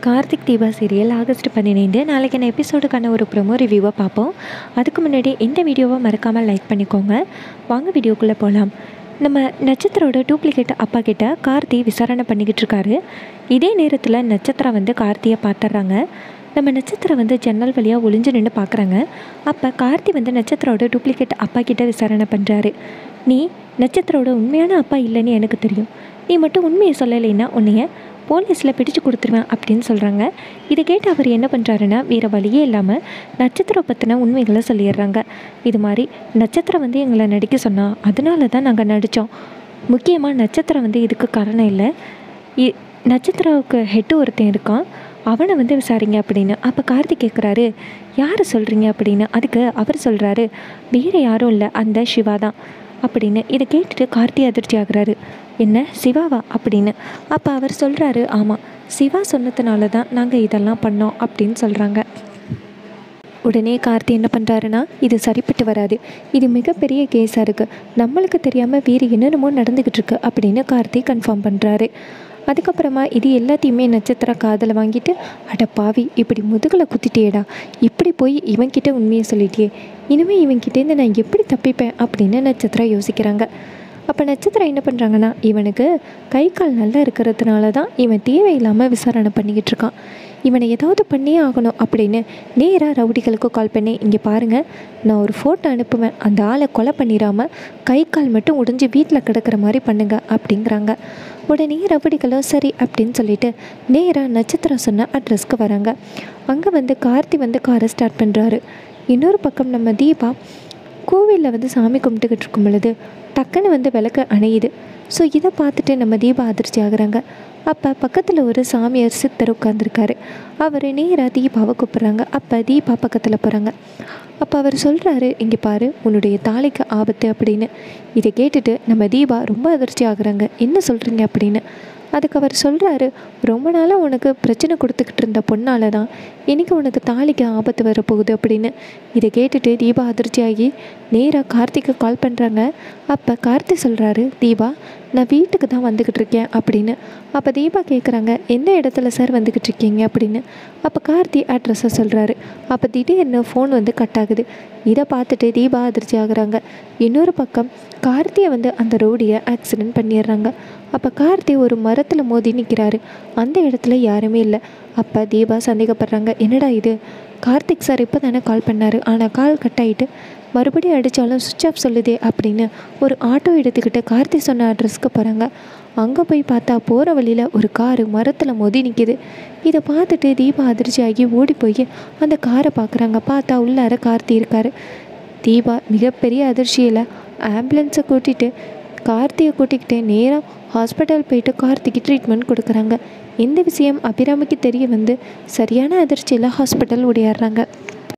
Karthik Deepa serial August பன்னிரெண்டு நாளைக்கான எபிசோடுக்கான ஒரு ப்ரொமோ ரிவ்யூவை பார்ப்போம் அதுக்கு முன்னாடி இந்த வீடியோவை மறக்காமல் லைக் பண்ணிக்கோங்க வாங்க வீடியோக்குள்ளே போகலாம் நம்ம நட்சத்திரோட டூப்ளிகேட் அப்பா கிட்ட கார்த்தி விசாரணை பண்ணிக்கிட்டு இருக்காரு இதே நேரத்தில் நட்சத்திரா வந்து கார்த்தியை பார்த்துட்றாங்க நம்ம நட்சத்திரம் வந்து ஜன்னல் வழியாக ஒளிஞ்சு நின்று பார்க்குறாங்க அப்போ கார்த்தி வந்து நட்சத்திரோட டூப்ளிகேட் அப்பா கிட்ட விசாரணை பண்ணுறாரு நீ நட்சத்திரோட உண்மையான அப்பா இல்லைன்னு எனக்கு தெரியும் நீ மட்டும் உண்மையை சொல்லலைன்னா உன்னைய போலீஸில் பிடிச்சு கொடுத்துருவேன் அப்படின்னு சொல்கிறாங்க இதை கேட்டு அவர் என்ன பண்ணுறாருன்னா வேறு வழியே இல்லாமல் நட்சத்திரம் பற்றின உண்மைகளை சொல்லிடுறாங்க இது மாதிரி நட்சத்திரம் வந்து எங்களை நடிக்க சொன்னா அதனால தான் நாங்கள் நடித்தோம் முக்கியமாக நட்சத்திரம் வந்து இதுக்கு காரணம் இல்லை இ- நட்சத்திராவுக்கு ஹெட்டு ஒருத்தன் இருக்கான் அவனை வந்து விசாரிங்க அப்படின்னு அப்போ கார்த்திக் கேட்குறாரு யார் சொல்கிறீங்க அப்படின்னு அதுக்கு அவர் சொல்கிறாரு வேறு யாரும் இல்லை அந்த சிவா தான் அப்படின்னு இதை கேட்டுட்டு கார்த்தி அதிர்ச்சி ஆகுறாரு என்ன சிவாவா அப்படின்னு அப்போ அவர் சொல்கிறாரு ஆமாம் சிவா சொன்னதுனால தான் நாங்கள் இதெல்லாம் பண்ணோம் அப்படின்னு சொல்கிறாங்க உடனே கார்த்தி என்ன பண்ணுறாருன்னா இது சரிப்பட்டு வராது இது மிகப்பெரிய கேஸாக இருக்குது நம்மளுக்கு தெரியாமல் வேறு என்னென்னமோ நடந்துக்கிட்டு இருக்கு அப்படின்னு கார்த்தி கன்ஃபார்ம் பண்ணுறாரு அதுக்கப்புறமா இது எல்லாத்தையுமே நட்சத்திர காதில் வாங்கிட்டு அட பாவி இப்படி முதுகில் குத்திட்டேடா இப்படி போய் இவன்கிட்ட உண்மையை சொல்லிட்டியே இனிமேல் இவன்கிட்டேருந்து நான் எப்படி தப்பிப்பேன் அப்படின்னு நட்சத்திரம் யோசிக்கிறாங்க அப்போ நட்சத்திரம் என்ன பண்ணுறாங்கன்னா இவனுக்கு கை கால் நல்லா இருக்கிறதுனால தான் இவன் தேவையில்லாமல் விசாரணை பண்ணிக்கிட்டு இருக்கான் இவனை ஏதாவது பண்ணியே ஆகணும் அப்படின்னு நேராக ரவுடிகளுக்கு கால் பண்ணி இங்கே பாருங்கள் நான் ஒரு ஃபோட்டோ அனுப்புவேன் அந்த ஆளை கொலை பண்ணிடாமல் கை கால் மட்டும் உடைஞ்சு வீட்டில் கிடக்கிற மாதிரி பண்ணுங்க அப்படிங்கிறாங்க உடனே ரவுடிகளும் சரி அப்படின்னு சொல்லிட்டு நேராக நட்சத்திரம் சொன்ன அட்ரஸ்க்கு வராங்க அங்கே வந்து கார்த்தி வந்து காரை ஸ்டார்ட் பண்ணுறாரு இன்னொரு பக்கம் நம்ம தீபா கோவிலில் வந்து சாமி கும்பிட்டுக்கிட்டு இருக்கும் பொழுது டக்குன்னு வந்து விளக்கு அணையுது ஸோ இதை பார்த்துட்டு நம்ம தீபா அதிர்ச்சி ஆகுறாங்க அப்போ பக்கத்தில் ஒரு சாமியார் சித்தர் உட்காந்துருக்காரு அவர் நேராக தீபாவை கூப்பிட்றாங்க அப்போ தீபா பக்கத்தில் போகிறாங்க அப்போ அவர் சொல்கிறாரு இங்கே பாரு உன்னுடைய தாலிக்கு ஆபத்து அப்படின்னு இதை கேட்டுட்டு நம்ம தீபா ரொம்ப அதிர்ச்சி ஆகுறாங்க என்ன சொல்கிறீங்க அப்படின்னு அதுக்கு அவர் சொல்கிறாரு ரொம்ப நாளாக உனக்கு பிரச்சனை கொடுத்துக்கிட்டு இருந்த பொண்ணால தான் இன்றைக்கி உனக்கு தாலிக்கு ஆபத்து வரப்போகுது அப்படின்னு இதை கேட்டுட்டு தீபா அதிர்ச்சியாகி நேராக கார்த்திக்கு கால் பண்ணுறாங்க அப்போ கார்த்தி சொல்கிறாரு தீபா நான் வீட்டுக்கு தான் வந்துக்கிட்டு இருக்கேன் அப்படின்னு அப்போ தீபா கேட்குறாங்க எந்த இடத்துல சார் வந்துக்கிட்டு இருக்கீங்க அப்படின்னு அப்போ கார்த்தி அட்ரஸை சொல்கிறாரு அப்போ திடீர்னு ஃபோன் வந்து கட் ஆகுது இதை பார்த்துட்டு தீபா அதிர்ச்சி ஆகுறாங்க இன்னொரு பக்கம் கார்த்தியை வந்து அந்த ரோடியை ஆக்சிடென்ட் பண்ணிடுறாங்க அப்போ கார்த்தி ஒரு மரத்தில் மோதி நிற்கிறாரு அந்த இடத்துல யாருமே இல்லை அப்போ தீபா சந்தேகப்படுறாங்க என்னடா இது கார்த்திக் சார் இப்போ தானே கால் பண்ணார் ஆனால் கால் கட் ஆகிட்டு மறுபடியும் அடித்தாலும் சுவிட்ச் ஆஃப் சொல்லுதே அப்படின்னு ஒரு ஆட்டோ எடுத்துக்கிட்டு கார்த்தி சொன்ன அட்ரஸ்க்கு போகிறாங்க அங்கே போய் பார்த்தா போகிற வழியில் ஒரு காரு மரத்தில் மோதி நிற்கிது இதை பார்த்துட்டு தீபா அதிர்ச்சியாகி ஓடி போய் அந்த காரை பார்க்குறாங்க பார்த்தா உள்ளார கார்த்தி இருக்காரு தீபா மிகப்பெரிய அதிர்ச்சியில் ஆம்புலன்ஸை கூட்டிகிட்டு கார்த்தியை கூட்டிக்கிட்டு நேராக ஹாஸ்பிட்டல் போயிட்டு கார்த்திக்கு ட்ரீட்மெண்ட் கொடுக்குறாங்க இந்த விஷயம் அபிராமிக்கு தெரிய வந்து சரியான அதிர்ச்சியில் ஹாஸ்பிட்டல் ஓடியாடுறாங்க